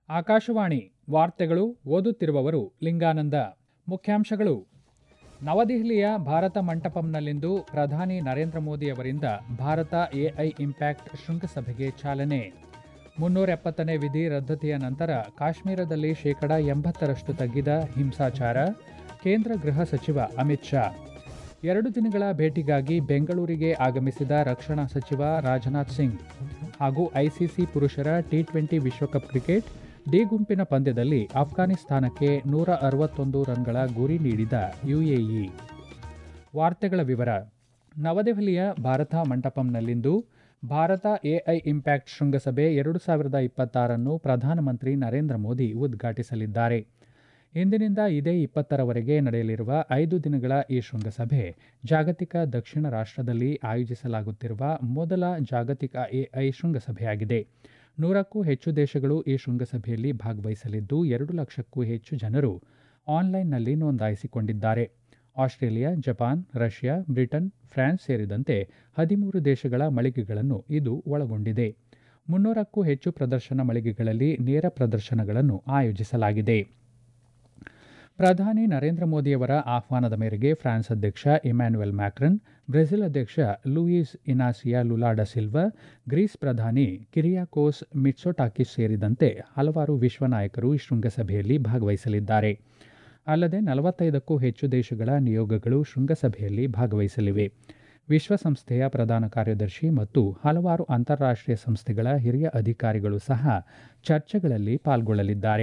ಆಕಾಶವಾಣಿ ವಾರ್ತೆಗಳು ಓದುತ್ತಿರುವವರು ಲಿಂಗಾನಂದ ಮುಖ್ಯಾಂಶಗಳು ನವದೆಹಲಿಯ ಭಾರತ ಮಂಟಪಂನಲ್ಲಿಂದು ಪ್ರಧಾನಿ ನರೇಂದ್ರ ಮೋದಿ ಅವರಿಂದ ಭಾರತ ಎಐ ಇಂಪ್ಯಾಕ್ಟ್ ಶೃಂಗಸಭೆಗೆ ಚಾಲನೆ ಮುನ್ನೂರ ಎಪ್ಪತ್ತನೇ ವಿಧಿ ರದ್ದತಿಯ ನಂತರ ಕಾಶ್ಮೀರದಲ್ಲಿ ಶೇಕಡ ಎಂಬತ್ತರಷ್ಟು ತಗ್ಗಿದ ಹಿಂಸಾಚಾರ ಕೇಂದ್ರ ಗೃಹ ಸಚಿವ ಅಮಿತ್ ಶಾ ಎರಡು ದಿನಗಳ ಭೇಟಿಗಾಗಿ ಬೆಂಗಳೂರಿಗೆ ಆಗಮಿಸಿದ ರಕ್ಷಣಾ ಸಚಿವ ರಾಜನಾಥ್ ಸಿಂಗ್ ಹಾಗೂ ಐಸಿಸಿ ಪುರುಷರ ಟಿ ಟ್ವೆಂಟಿ ವಿಶ್ವಕಪ್ ಕ್ರಿಕೆಟ್ ಡಿ ಗುಂಪಿನ ಪಂದ್ಯದಲ್ಲಿ ಅಫ್ಘಾನಿಸ್ತಾನಕ್ಕೆ ನೂರ ಅರವತ್ತೊಂದು ರನ್ಗಳ ಗುರಿ ನೀಡಿದ ಯುಎಇ ವಾರ್ತೆಗಳ ವಿವರ ನವದೆಹಲಿಯ ಭಾರತ ಮಂಟಪಂನಲ್ಲಿಂದು ಭಾರತ ಎಐ ಇಂಪ್ಯಾಕ್ಟ್ ಶೃಂಗಸಭೆ ಎರಡು ಸಾವಿರದ ಇಪ್ಪತ್ತಾರನ್ನು ಪ್ರಧಾನಮಂತ್ರಿ ನರೇಂದ್ರ ಮೋದಿ ಉದ್ಘಾಟಿಸಲಿದ್ದಾರೆ ಇಂದಿನಿಂದ ಇದೇ ಇಪ್ಪತ್ತರವರೆಗೆ ನಡೆಯಲಿರುವ ಐದು ದಿನಗಳ ಈ ಶೃಂಗಸಭೆ ಜಾಗತಿಕ ದಕ್ಷಿಣ ರಾಷ್ಟ್ರದಲ್ಲಿ ಆಯೋಜಿಸಲಾಗುತ್ತಿರುವ ಮೊದಲ ಜಾಗತಿಕ ಎಐ ಶೃಂಗಸಭೆಯಾಗಿದೆ ನೂರಕ್ಕೂ ಹೆಚ್ಚು ದೇಶಗಳು ಈ ಶೃಂಗಸಭೆಯಲ್ಲಿ ಭಾಗವಹಿಸಲಿದ್ದು ಎರಡು ಲಕ್ಷಕ್ಕೂ ಹೆಚ್ಚು ಜನರು ಆನ್ಲೈನ್ನಲ್ಲಿ ನೋಂದಾಯಿಸಿಕೊಂಡಿದ್ದಾರೆ Australia Japan Russia Britain France ಸೇರಿದಂತೆ ಹದಿಮೂರು ದೇಶಗಳ ಮಳಿಗೆಗಳನ್ನು ಇದು ಒಳಗೊಂಡಿದೆ ಮುನ್ನೂರಕ್ಕೂ ಹೆಚ್ಚು ಪ್ರದರ್ಶನ ಮಳಿಗೆಗಳಲ್ಲಿ ನೇರ ಪ್ರದರ್ಶನಗಳನ್ನು ಆಯೋಜಿಸಲಾಗಿದೆ ಪ್ರಧಾನಿ ನರೇಂದ್ರ ಮೋದಿಯವರ ಆಹ್ವಾನದ ಮೇರೆಗೆ ಫ್ರಾನ್ಸ್ ಅಧ್ಯಕ್ಷ ಇಮ್ಯಾನ್ಯುಯಲ್ ಮ್ಯಾಕ್ರನ್ ಬ್ರೆಜಿಲ್ ಅಧ್ಯಕ್ಷ Luiz Inacio Lula da Silva Greece ಪ್ರಧಾನಿ ಕಿರಿಯಾಕೋಸ್ ಮಿಟ್ಸೋಟಾಕಿಸ್ ಸೇರಿದಂತೆ ಹಲವಾರು ವಿಶ್ವ ನಾಯಕರು ಈ ಶೃಂಗಸಭೆಯಲ್ಲಿ ಭಾಗವಹಿಸಲಿದ್ದಾರೆ ಅಲ್ಲದೆ ನಲವತ್ತೈದಕ್ಕೂ ಹೆಚ್ಚು ದೇಶಗಳ ನಿಯೋಗಗಳು ಶೃಂಗಸಭೆಯಲ್ಲಿ ಭಾಗವಹಿಸಲಿವೆ ವಿಶ್ವಸಂಸ್ಥೆಯ ಪ್ರಧಾನ ಕಾರ್ಯದರ್ಶಿ ಮತ್ತು ಹಲವಾರು ಅಂತಾರಾಷ್ಟ್ರೀಯ ಸಂಸ್ಥೆಗಳ ಹಿರಿಯ ಅಧಿಕಾರಿಗಳು ಸಹ ಚರ್ಚೆಗಳಲ್ಲಿ ಪಾಲ್ಗೊಳ್ಳಲಿದ್ದಾರೆ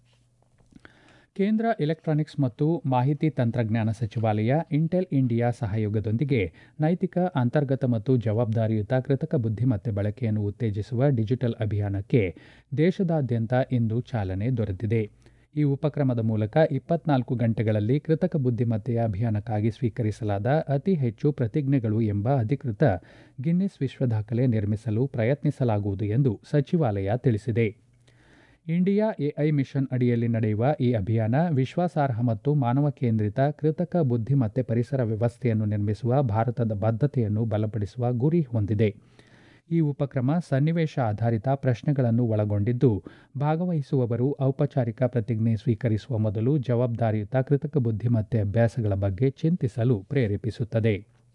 ಕೇಂದ್ರ ಎಲೆಕ್ಟ್ರಾನಿಕ್ಸ್ ಮತ್ತು ಮಾಹಿತಿ ತಂತ್ರಜ್ಞಾನ ಸಚಿವಾಲಯ ಇಂಟೆಲ್ ಇಂಡಿಯಾ ಸಹಯೋಗದೊಂದಿಗೆ ನೈತಿಕ ಅಂತರ್ಗತ ಮತ್ತು ಜವಾಬ್ದಾರಿಯುತ ಕೃತಕ ಬುದ್ಧಿಮತ್ತೆ ಬಳಕೆಯನ್ನು ಉತ್ತೇಜಿಸುವ ಡಿಜಿಟಲ್ ಅಭಿಯಾನಕ್ಕೆ ದೇಶದಾದ್ಯಂತ ಇಂದು ಚಾಲನೆ ದೊರೆತಿದೆ ಈ ಉಪಕ್ರಮದ ಮೂಲಕ ಇಪ್ಪತ್ನಾಲ್ಕು ಗಂಟೆಗಳಲ್ಲಿ ಕೃತಕ ಬುದ್ಧಿಮತ್ತೆಯ ಅಭಿಯಾನಕ್ಕಾಗಿ ಸ್ವೀಕರಿಸಲಾದ ಅತಿ ಹೆಚ್ಚು ಪ್ರತಿಜ್ಞೆಗಳು ಎಂಬ ಅಧಿಕೃತ ಗಿನ್ನಿಸ್ ವಿಶ್ವ ದಾಖಲೆ ನಿರ್ಮಿಸಲು ಪ್ರಯತ್ನಿಸಲಾಗುವುದು ಎಂದು ಸಚಿವಾಲಯ ತಿಳಿಸಿದೆ ಇಂಡಿಯಾ ಎಐ ಮಿಷನ್ ಅಡಿಯಲ್ಲಿ ನಡೆಯುವ ಈ ಅಭಿಯಾನ ವಿಶ್ವಾಸಾರ್ಹ ಮತ್ತು ಮಾನವ ಕೇಂದ್ರಿತ ಕೃತಕ ಬುದ್ಧಿಮತ್ತೆ ಪರಿಸರ ವ್ಯವಸ್ಥೆಯನ್ನು ನಿರ್ಮಿಸುವ ಭಾರತದ ಬದ್ಧತೆಯನ್ನು ಬಲಪಡಿಸುವ ಗುರಿ ಹೊಂದಿದೆ ಈ ಉಪಕ್ರಮ ಸನ್ನಿವೇಶ ಆಧಾರಿತ ಪ್ರಶ್ನೆಗಳನ್ನು ಒಳಗೊಂಡಿದ್ದು ಭಾಗವಹಿಸುವವರು ಔಪಚಾರಿಕ ಪ್ರತಿಜ್ಞೆ ಸ್ವೀಕರಿಸುವ ಮೊದಲು ಜವಾಬ್ದಾರಿಯುತ ಕೃತಕ ಬುದ್ಧಿಮತ್ತೆ ಅಭ್ಯಾಸಗಳ ಬಗ್ಗೆ ಚಿಂತಿಸಲು ಪ್ರೇರೇಪಿಸುತ್ತದೆ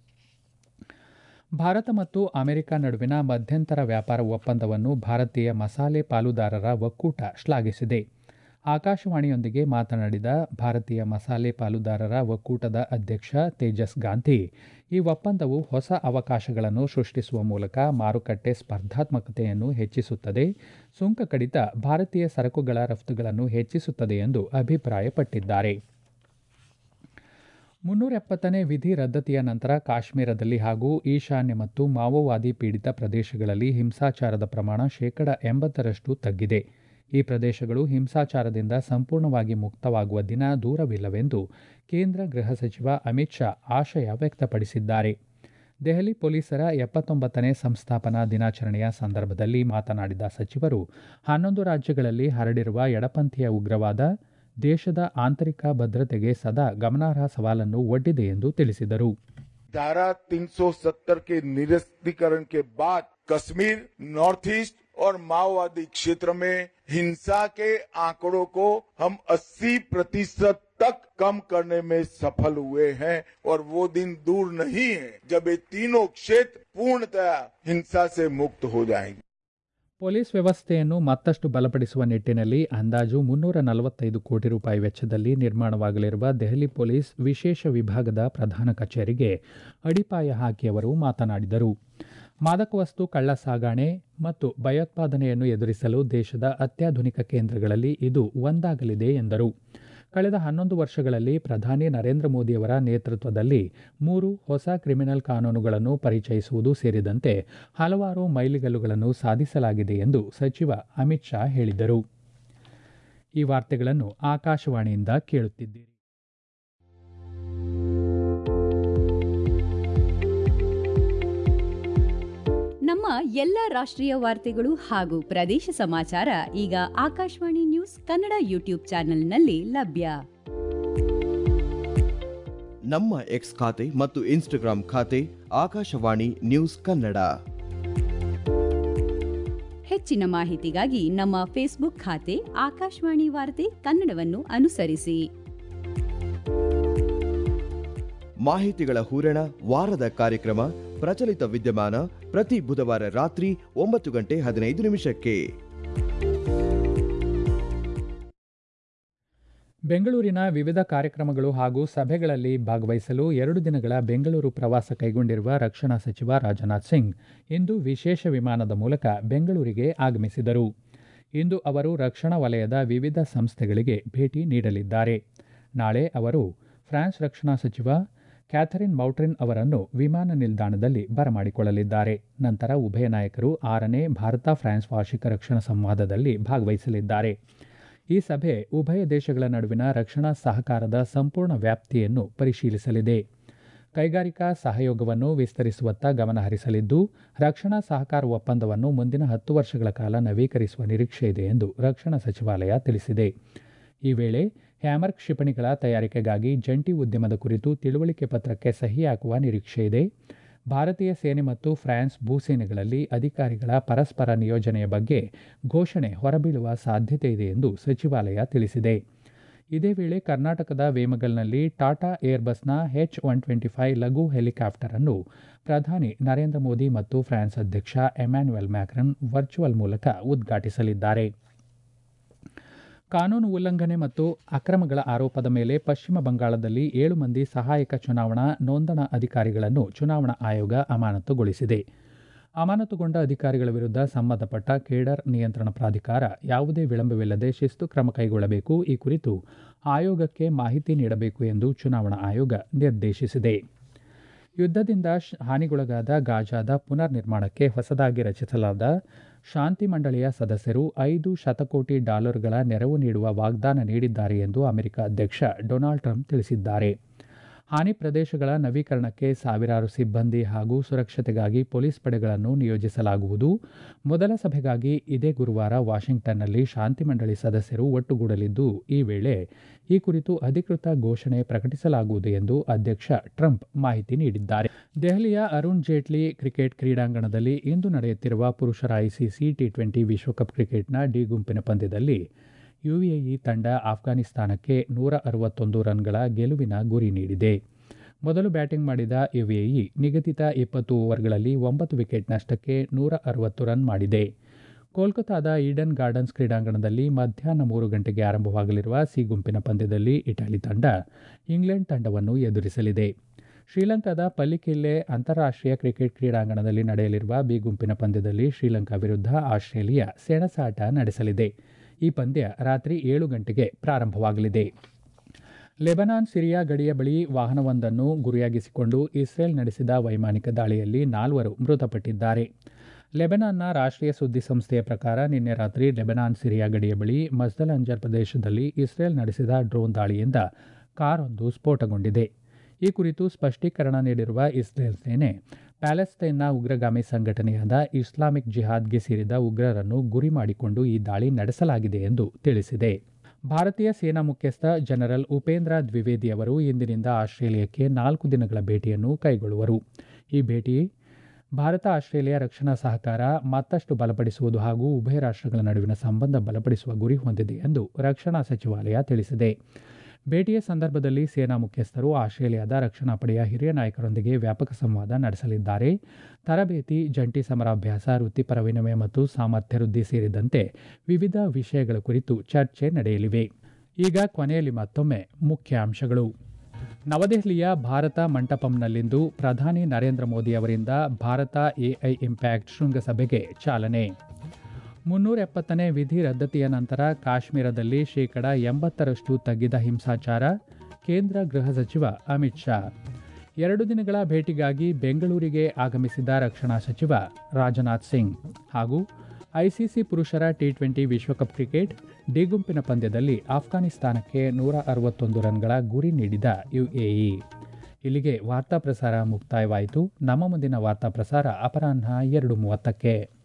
ಭಾರತ ಮತ್ತು ಅಮೆರಿಕ ನಡುವಿನ ಮಧ್ಯಂತರ ವ್ಯಾಪಾರ ಒಪ್ಪಂದವನ್ನು ಭಾರತೀಯ ಮಸಾಲೆ ಪಾಲುದಾರರ ಒಕ್ಕೂಟ ಶ್ಲಾಘಿಸಿದೆ ಆಕಾಶವಾಣಿಯೊಂದಿಗೆ ಮಾತನಾಡಿದ ಭಾರತೀಯ ಮಸಾಲೆ ಪಾಲುದಾರರ ಒಕ್ಕೂಟದ ಅಧ್ಯಕ್ಷ ತೇಜಸ್ ಗಾಂಧಿ ಈ ಒಪ್ಪಂದವು ಹೊಸ ಅವಕಾಶಗಳನ್ನು ಸೃಷ್ಟಿಸುವ ಮೂಲಕ ಮಾರುಕಟ್ಟೆ ಸ್ಪರ್ಧಾತ್ಮಕತೆಯನ್ನು ಹೆಚ್ಚಿಸುತ್ತದೆ ಸುಂಕ ಕಡಿತ ಭಾರತೀಯ ಸರಕುಗಳ ರಫ್ತುಗಳನ್ನು ಹೆಚ್ಚಿಸುತ್ತದೆ ಎಂದು ಅಭಿಪ್ರಾಯಪಟ್ಟಿದ್ದಾರೆ ಮುನ್ನೂರ ಎಪ್ಪತ್ತನೇ ವಿಧಿ ರದ್ದತಿಯ ನಂತರ ಕಾಶ್ಮೀರದಲ್ಲಿ ಹಾಗೂ ಈಶಾನ್ಯ ಮತ್ತು ಮಾವೋವಾದಿ ಪೀಡಿತ ಪ್ರದೇಶಗಳಲ್ಲಿ ಹಿಂಸಾಚಾರದ ಪ್ರಮಾಣ ಶೇಕಡ ಎಂಬತ್ತರಷ್ಟು ತಗ್ಗಿದೆ ಈ ಪ್ರದೇಶಗಳು ಹಿಂಸಾಚಾರದಿಂದ ಸಂಪೂರ್ಣವಾಗಿ ಮುಕ್ತವಾಗುವ ದಿನ ದೂರವಿಲ್ಲವೆಂದು ಕೇಂದ್ರ ಗೃಹ ಸಚಿವ ಅಮಿತ್ ಶಾ ಆಶಯ ವ್ಯಕ್ತಪಡಿಸಿದ್ದಾರೆ ದೆಹಲಿ ಪೊಲೀಸರ ಎಪ್ಪತ್ತೊಂಬತ್ತನೇ ಸಂಸ್ಥಾಪನಾ ದಿನಾಚರಣೆಯ ಸಂದರ್ಭದಲ್ಲಿ ಮಾತನಾಡಿದ ಸಚಿವರು ಹನ್ನೊಂದು ರಾಜ್ಯಗಳಲ್ಲಿ ಹರಡಿರುವ ಎಡಪಂಥೀಯ ಉಗ್ರವಾದ ದೇಶದ ಆಂತರಿಕ ಭದ್ರತೆಗೆ ಸದಾ ಗಮನಾರ್ಹ ಸವಾಲನ್ನು ಒಡ್ಡಿದೆ ಎಂದು ತಿಳಿಸಿದರು धारा 370 के निरस्तीकरण के बाद कश्मीर नॉर्थ ईस्ट और माओवादी क्षेत्र में हिंसा के आंकड़ों को हम 80 प्रतिशत तक कम करने में सफल हुए हैं और वो दिन दूर नहीं है जब ये तीनों क्षेत्र पूर्णतया हिंसा से मुक्त हो जाएंगे ಪೊಲೀಸ್ ವ್ಯವಸ್ಥೆಯನ್ನು ಮತ್ತಷ್ಟು ಬಲಪಡಿಸುವ ನಿಟ್ಟಿನಲ್ಲಿ ಅಂದಾಜು ಮುನ್ನೂರ ನಲವತ್ತೈದು ಕೋಟಿ ರೂಪಾಯಿ ವೆಚ್ಚದಲ್ಲಿ ನಿರ್ಮಾಣವಾಗಲಿರುವ ದೆಹಲಿ ಪೊಲೀಸ್ ವಿಶೇಷ ವಿಭಾಗದ ಪ್ರಧಾನ ಕಚೇರಿಗೆ ಅಡಿಪಾಯ ಹಾಕಿ ಅವರು ಮಾತನಾಡಿದರು ಮಾದಕ ವಸ್ತು ಕಳ್ಳ ಸಾಗಾಣೆ ಮತ್ತು ಭಯೋತ್ಪಾದನೆಯನ್ನು ಎದುರಿಸಲು ದೇಶದ ಅತ್ಯಾಧುನಿಕ ಕೇಂದ್ರಗಳಲ್ಲಿ ಇದು ಒಂದಾಗಲಿದೆ ಎಂದರು ಕಳೆದ ಹನ್ನೊಂದು ವರ್ಷಗಳಲ್ಲಿ ಪ್ರಧಾನಿ ನರೇಂದ್ರ ಮೋದಿಯವರ ನೇತೃತ್ವದಲ್ಲಿ ಮೂರು ಹೊಸ ಕ್ರಿಮಿನಲ್ ಕಾನೂನುಗಳನ್ನು ಪರಿಚಯಿಸುವುದು ಸೇರಿದಂತೆ ಹಲವಾರು ಮೈಲಿಗಲ್ಲುಗಳನ್ನು ಸಾಧಿಸಲಾಗಿದೆ ಎಂದು ಸಚಿವ ಅಮಿತ್ ಶಾ ಹೇಳಿದರು ಈ ವಾರ್ತೆಗಳನ್ನು ಆಕಾಶವಾಣಿಯಿಂದ ಕೇಳುತ್ತಿದ್ದೀರಿ ನಮ್ಮ ಎಲ್ಲ ರಾಷ್ಟ್ರೀಯ ವಾರ್ತೆಗಳು ಹಾಗೂ ಪ್ರದೇಶ ಸಮಾಚಾರ ಈಗ ಆಕಾಶವಾಣಿ ನ್ಯೂಸ್ ಕನ್ನಡ ಯೂಟ್ಯೂಬ್ ಚಾನೆಲ್ನಲ್ಲಿ ಲಭ್ಯ ನಮ್ಮ ಎಕ್ಸ್ ಖಾತೆ ಮತ್ತು ಇನ್ಸ್ಟಾಗ್ರಾಂ ಖಾತೆ ಆಕಾಶವಾಣಿ ನ್ಯೂಸ್ ಕನ್ನಡ ಹೆಚ್ಚಿನ ಮಾಹಿತಿಗಾಗಿ ನಮ್ಮ ಫೇಸ್ಬುಕ್ ಖಾತೆ ಆಕಾಶವಾಣಿ ವಾರ್ತೆ ಕನ್ನಡವನ್ನು ಅನುಸರಿಸಿ ಮಾಹಿತಿಗಳ ಹೂರಣ ವಾರದ ಕಾರ್ಯಕ್ರಮ ಪ್ರಚಲಿತ ವಿದ್ಯಮಾನ ಪ್ರತಿ ಬುಧವಾರ ರಾತ್ರಿ ಒಂಬತ್ತು ಗಂಟೆ ಹದಿನೈದು ನಿಮಿಷಕ್ಕೆ ಬೆಂಗಳೂರಿನ ವಿವಿಧ ಕಾರ್ಯಕ್ರಮಗಳು ಹಾಗೂ ಸಭೆಗಳಲ್ಲಿ ಭಾಗವಹಿಸಲು ಎರಡು ದಿನಗಳ ಬೆಂಗಳೂರು ಪ್ರವಾಸ ಕೈಗೊಂಡಿರುವ ರಕ್ಷಣಾ ಸಚಿವ ರಾಜನಾಥ್ ಸಿಂಗ್ ಇಂದು ವಿಶೇಷ ವಿಮಾನದ ಮೂಲಕ ಬೆಂಗಳೂರಿಗೆ ಆಗಮಿಸಿದರು ಇಂದು ಅವರು ರಕ್ಷಣಾ ವಲಯದ ವಿವಿಧ ಸಂಸ್ಥೆಗಳಿಗೆ ಭೇಟಿ ನೀಡಲಿದ್ದಾರೆ ನಾಳೆ ಅವರು ಫ್ರಾನ್ಸ್ ರಕ್ಷಣಾ ಸಚಿವ ಕ್ಯಾಥರಿನ್ ಮೌಟ್ರಿನ್ ಅವರನ್ನು ವಿಮಾನ ನಿಲ್ದಾಣದಲ್ಲಿ ಬರಮಾಡಿಕೊಳ್ಳಲಿದ್ದಾರೆ ನಂತರ ಉಭಯ ನಾಯಕರು ಆರನೇ ಭಾರತ ಫ್ರಾನ್ಸ್ ವಾರ್ಷಿಕ ರಕ್ಷಣಾ ಸಂವಾದದಲ್ಲಿ ಭಾಗವಹಿಸಲಿದ್ದಾರೆ ಈ ಸಭೆ ಉಭಯ ದೇಶಗಳ ನಡುವಿನ ರಕ್ಷಣಾ ಸಹಕಾರದ ಸಂಪೂರ್ಣ ವ್ಯಾಪ್ತಿಯನ್ನು ಪರಿಶೀಲಿಸಲಿದೆ ಕೈಗಾರಿಕಾ ಸಹಯೋಗವನ್ನು ವಿಸ್ತರಿಸುವತ್ತ ಗಮನ ಹರಿಸಲಿದ್ದು ರಕ್ಷಣಾ ಸಹಕಾರ ಒಪ್ಪಂದವನ್ನು ಮುಂದಿನ ಹತ್ತು ವರ್ಷಗಳ ಕಾಲ ನವೀಕರಿಸುವ ನಿರೀಕ್ಷೆ ಇದೆ ಎಂದು ರಕ್ಷಣಾ ಸಚಿವಾಲಯ ತಿಳಿಸಿದೆ ಈ ವೇಳೆ ಹ್ಯಾಮರ್ ಕ್ಷಿಪಣಿಗಳ ತಯಾರಿಕೆಗಾಗಿ ಜಂಟಿ ಉದ್ಯಮದ ಕುರಿತು ತಿಳುವಳಿಕೆ ಪತ್ರಕ್ಕೆ ಸಹಿ ಹಾಕುವ ನಿರೀಕ್ಷೆ ಇದೆ ಭಾರತೀಯ ಸೇನೆ ಮತ್ತು ಫ್ರಾನ್ಸ್ ಭೂಸೇನೆಗಳಲ್ಲಿ ಅಧಿಕಾರಿಗಳ ಪರಸ್ಪರ ನಿಯೋಜನೆಯ ಬಗ್ಗೆ ಘೋಷಣೆ ಹೊರಬೀಳುವ ಸಾಧ್ಯತೆ ಇದೆ ಎಂದು ಸಚಿವಾಲಯ ತಿಳಿಸಿದೆ ಇದೇ ವೇಳೆ ಕರ್ನಾಟಕದ ವೇಮಗಲ್ನಲ್ಲಿ ಟಾಟಾ ಏರ್ಬಸ್ನ ಹೆಚ್ ಒನ್ ಟ್ವೆಂಟಿ ಫೈವ್ ಲಘು ಹೆಲಿಕಾಪ್ಟರ್ ಅನ್ನು ಪ್ರಧಾನಿ ನರೇಂದ್ರ ಮೋದಿ ಮತ್ತು ಫ್ರಾನ್ಸ್ ಅಧ್ಯಕ್ಷ ಎಮ್ಯಾನ್ಯುಯಲ್ ಮ್ಯಾಕ್ರನ್ ವರ್ಚುವಲ್ ಮೂಲಕ ಉದ್ಘಾಟಿಸಲಿದ್ದಾರೆ ಕಾನೂನು ಉಲ್ಲಂಘನೆ ಮತ್ತು ಅಕ್ರಮಗಳ ಆರೋಪದ ಮೇಲೆ ಪಶ್ಚಿಮ ಬಂಗಾಳದಲ್ಲಿ ಏಳು ಮಂದಿ ಸಹಾಯಕ ಚುನಾವಣಾ ನೋಂದಣಾ ಅಧಿಕಾರಿಗಳನ್ನು ಚುನಾವಣಾ ಆಯೋಗ ಅಮಾನತುಗೊಳಿಸಿದೆ ಅಮಾನತುಗೊಂಡ ಅಧಿಕಾರಿಗಳ ವಿರುದ್ಧ ಸಂಬಂಧಪಟ್ಟ ಕೇಡರ್ ನಿಯಂತ್ರಣ ಪ್ರಾಧಿಕಾರ ಯಾವುದೇ ವಿಳಂಬವಿಲ್ಲದೆ ಶಿಸ್ತು ಕ್ರಮ ಕೈಗೊಳ್ಳಬೇಕು ಈ ಕುರಿತು ಆಯೋಗಕ್ಕೆ ಮಾಹಿತಿ ನೀಡಬೇಕು ಎಂದು ಚುನಾವಣಾ ಆಯೋಗ ನಿರ್ದೇಶಿಸಿದೆ ಯುದ್ಧದಿಂದ ಹಾನಿಗೊಳಗಾದ ಗಾಜಾದ ಪುನರ್ ನಿರ್ಮಾಣಕ್ಕೆ ಹೊಸದಾಗಿ ರಚಿಸಲಾದ ಶಾಂತಿ ಮಂಡಳಿಯ ಸದಸ್ಯರು ಐದು ಶತಕೋಟಿ ಡಾಲರ್ಗಳ ನೆರವು ನೀಡುವ ವಾಗ್ದಾನ ನೀಡಿದ್ದಾರೆ ಎಂದು ಅಮೆರಿಕ ಅಧ್ಯಕ್ಷ ಡೊನಾಲ್ಡ್ ಟ್ರಂಪ್ ತಿಳಿಸಿದ್ದಾರೆ ಹಾನಿ ಪ್ರದೇಶಗಳ ನವೀಕರಣಕ್ಕೆ ಸಾವಿರಾರು ಸಿಬ್ಬಂದಿ ಹಾಗೂ ಸುರಕ್ಷತೆಗಾಗಿ ಪೊಲೀಸ್ ಪಡೆಗಳನ್ನು ನಿಯೋಜಿಸಲಾಗುವುದು ಮೊದಲ ಸಭೆಗಾಗಿ ಇದೇ ಗುರುವಾರ ವಾಷಿಂಗ್ಟನ್ನಲ್ಲಿ ಶಾಂತಿ ಮಂಡಳಿ ಸದಸ್ಯರು ಒಟ್ಟುಗೂಡಲಿದ್ದು ಈ ವೇಳೆ ಈ ಕುರಿತು ಅಧಿಕೃತ ಘೋಷಣೆ ಪ್ರಕಟಿಸಲಾಗುವುದು ಎಂದು ಅಧ್ಯಕ್ಷ ಟ್ರಂಪ್ ಮಾಹಿತಿ ನೀಡಿದ್ದಾರೆ ದೆಹಲಿಯ ಅರುಣ್ ಜೇಟ್ಲಿ ಕ್ರಿಕೆಟ್ ಕ್ರೀಡಾಂಗಣದಲ್ಲಿ ಇಂದು ನಡೆಯುತ್ತಿರುವ ಪುರುಷರ ಐಸಿಸಿ ಟಿ ಟ್ವೆಂಟಿ ವಿಶ್ವಕಪ್ ಕ್ರಿಕೆಟ್ನ ಡಿ ಗುಂಪಿನ ಪಂದ್ಯದಲ್ಲಿ ಯುಎಇ ತಂಡ ಆಫ್ಘಾನಿಸ್ತಾನಕ್ಕೆ ನೂರ ಅರವತ್ತೊಂದು ರನ್ಗಳ ಗೆಲುವಿನ ಗುರಿ ನೀಡಿದೆ ಮೊದಲು ಬ್ಯಾಟಿಂಗ್ ಮಾಡಿದ ಯುಎಇ ನಿಗದಿತ ಇಪ್ಪತ್ತು ಓವರ್ಗಳಲ್ಲಿ ಒಂಬತ್ತು ವಿಕೆಟ್ ನಷ್ಟಕ್ಕೆ ನೂರ ಅರವತ್ತು ರನ್ ಮಾಡಿದೆ ಕೋಲ್ಕತಾದ ಈಡನ್ ಗಾರ್ಡನ್ಸ್ ಕ್ರೀಡಾಂಗಣದಲ್ಲಿ ಮಧ್ಯಾಹ್ನ ಮೂರು ಗಂಟೆಗೆ ಆರಂಭವಾಗಲಿರುವ ಸಿ ಗುಂಪಿನ ಪಂದ್ಯದಲ್ಲಿ ಇಟಲಿ ತಂಡ ಇಂಗ್ಲೆಂಡ್ ತಂಡವನ್ನು ಎದುರಿಸಲಿದೆ ಶ್ರೀಲಂಕಾದ ಪಲ್ಲಿಕಿಲ್ಲೆ ಅಂತಾರಾಷ್ಟ್ರೀಯ ಕ್ರಿಕೆಟ್ ಕ್ರೀಡಾಂಗಣದಲ್ಲಿ ನಡೆಯಲಿರುವ ಬಿ ಗುಂಪಿನ ಪಂದ್ಯದಲ್ಲಿ ಶ್ರೀಲಂಕಾ ವಿರುದ್ಧ ಆಸ್ಟ್ರೇಲಿಯಾ ಸೆಣಸಾಟ ನಡೆಸಲಿದೆ ಈ ಪಂದ್ಯ ರಾತ್ರಿ ಏಳು ಗಂಟೆಗೆ ಪ್ರಾರಂಭವಾಗಲಿದೆ ಲೆಬನಾನ್ ಸಿರಿಯಾ ಗಡಿಯ ಬಳಿ ವಾಹನವೊಂದನ್ನು ಗುರಿಯಾಗಿಸಿಕೊಂಡು ಇಸ್ರೇಲ್ ನಡೆಸಿದ ವೈಮಾನಿಕ ದಾಳಿಯಲ್ಲಿ ನಾಲ್ವರು ಮೃತಪಟ್ಟಿದ್ದಾರೆ ಲೆಬನಾನ್ನ ರಾಷ್ಟ್ರೀಯ ಸುದ್ದಿ ಸಂಸ್ಥೆಯ ಪ್ರಕಾರ ನಿನ್ನೆ ರಾತ್ರಿ ಲೆಬನಾನ್ ಸಿರಿಯಾ ಗಡಿಯ ಬಳಿ ಮಸ್ದಲ್ ಅಂಜರ್ ಪ್ರದೇಶದಲ್ಲಿ ಇಸ್ರೇಲ್ ನಡೆಸಿದ ಡ್ರೋನ್ ದಾಳಿಯಿಂದ ಕಾರೊಂದು ಸ್ಫೋಟಗೊಂಡಿದೆ ಈ ಕುರಿತು ಸ್ಪಷ್ಟೀಕರಣ ನೀಡಿರುವ ಇಸ್ರೇಲ್ ಸೇನೆ ಪ್ಯಾಲೆಸ್ತೈನ್ನ ಉಗ್ರಗಾಮಿ ಸಂಘಟನೆಯಾದ ಇಸ್ಲಾಮಿಕ್ ಜಿಹಾದ್ಗೆ ಸೇರಿದ ಉಗ್ರರನ್ನು ಗುರಿ ಮಾಡಿಕೊಂಡು ಈ ದಾಳಿ ನಡೆಸಲಾಗಿದೆ ಎಂದು ತಿಳಿಸಿದೆ ಭಾರತೀಯ ಸೇನಾ ಮುಖ್ಯಸ್ಥ ಜನರಲ್ ಉಪೇಂದ್ರ ದ್ವಿವೇದಿ ಅವರು ಇಂದಿನಿಂದ ಆಸ್ಟ್ರೇಲಿಯಾಕ್ಕೆ ನಾಲ್ಕು ದಿನಗಳ ಭೇಟಿಯನ್ನು ಕೈಗೊಳ್ಳುವರು ಈ ಭೇಟಿ ಭಾರತ ಆಸ್ಟ್ರೇಲಿಯಾ ರಕ್ಷಣಾ ಸಹಕಾರ ಮತ್ತಷ್ಟು ಬಲಪಡಿಸುವುದು ಹಾಗೂ ಉಭಯ ರಾಷ್ಟ್ರಗಳ ನಡುವಿನ ಸಂಬಂಧ ಬಲಪಡಿಸುವ ಗುರಿ ಹೊಂದಿದೆ ಎಂದು ರಕ್ಷಣಾ ಸಚಿವಾಲಯ ತಿಳಿಸಿದೆ ಭೇಟಿಯ ಸಂದರ್ಭದಲ್ಲಿ ಸೇನಾ ಮುಖ್ಯಸ್ಥರು ಆಸ್ಟ್ರೇಲಿಯಾದ ರಕ್ಷಣಾ ಪಡೆಯ ಹಿರಿಯ ನಾಯಕರೊಂದಿಗೆ ವ್ಯಾಪಕ ಸಂವಾದ ನಡೆಸಲಿದ್ದಾರೆ ತರಬೇತಿ ಜಂಟಿ ಸಮರಾಭ್ಯಾಸ ವೃತ್ತಿಪರ ವಿನಿಮಯ ಮತ್ತು ಸಾಮರ್ಥ್ಯ ವೃದ್ಧಿ ಸೇರಿದಂತೆ ವಿವಿಧ ವಿಷಯಗಳ ಕುರಿತು ಚರ್ಚೆ ನಡೆಯಲಿವೆ ಈಗ ಕೊನೆಯಲ್ಲಿ ಮತ್ತೊಮ್ಮೆ ಮುಖ್ಯಾಂಶಗಳು ನವದೆಹಲಿಯ ಭಾರತ ಮಂಟಪಂನಲ್ಲಿಂದು ಪ್ರಧಾನಿ ನರೇಂದ್ರ ಮೋದಿ ಅವರಿಂದ ಭಾರತ ಎಐ ಇಂಪ್ಯಾಕ್ಟ್ ಶೃಂಗಸಭೆಗೆ ಚಾಲನೆ ಮುನ್ನೂರ ಎಪ್ಪತ್ತನೇ ವಿಧಿ ರದ್ದತಿಯ ನಂತರ ಕಾಶ್ಮೀರದಲ್ಲಿ ಶೇಕಡ ಎಂಬತ್ತರಷ್ಟು ತಗ್ಗಿದ ಹಿಂಸಾಚಾರ ಕೇಂದ್ರ ಗೃಹ ಸಚಿವ ಅಮಿತ್ ಶಾ ಎರಡು ದಿನಗಳ ಭೇಟಿಗಾಗಿ ಬೆಂಗಳೂರಿಗೆ ಆಗಮಿಸಿದ ರಕ್ಷಣಾ ಸಚಿವ ರಾಜನಾಥ್ ಸಿಂಗ್ ಹಾಗೂ ಐಸಿಸಿ ಪುರುಷರ ಟಿ ಟ್ವೆಂಟಿ ವಿಶ್ವಕಪ್ ಕ್ರಿಕೆಟ್ ಡಿ ಗುಂಪಿನ ಪಂದ್ಯದಲ್ಲಿ ಆಫ್ಘಾನಿಸ್ತಾನಕ್ಕೆ ನೂರ ಅರವತ್ತೊಂದು ರನ್ಗಳ ಗುರಿ ನೀಡಿದ ಯುಎಇ ಇಲ್ಲಿಗೆ ವಾರ್ತಾ ಪ್ರಸಾರ ಮುಕ್ತಾಯವಾಯಿತು ನಮ್ಮ ಮುಂದಿನ ವಾರ್ತಾ ಪ್ರಸಾರ ಅಪರಾಹ್ನ ಎರಡು ಮೂವತ್ತಕ್ಕೆ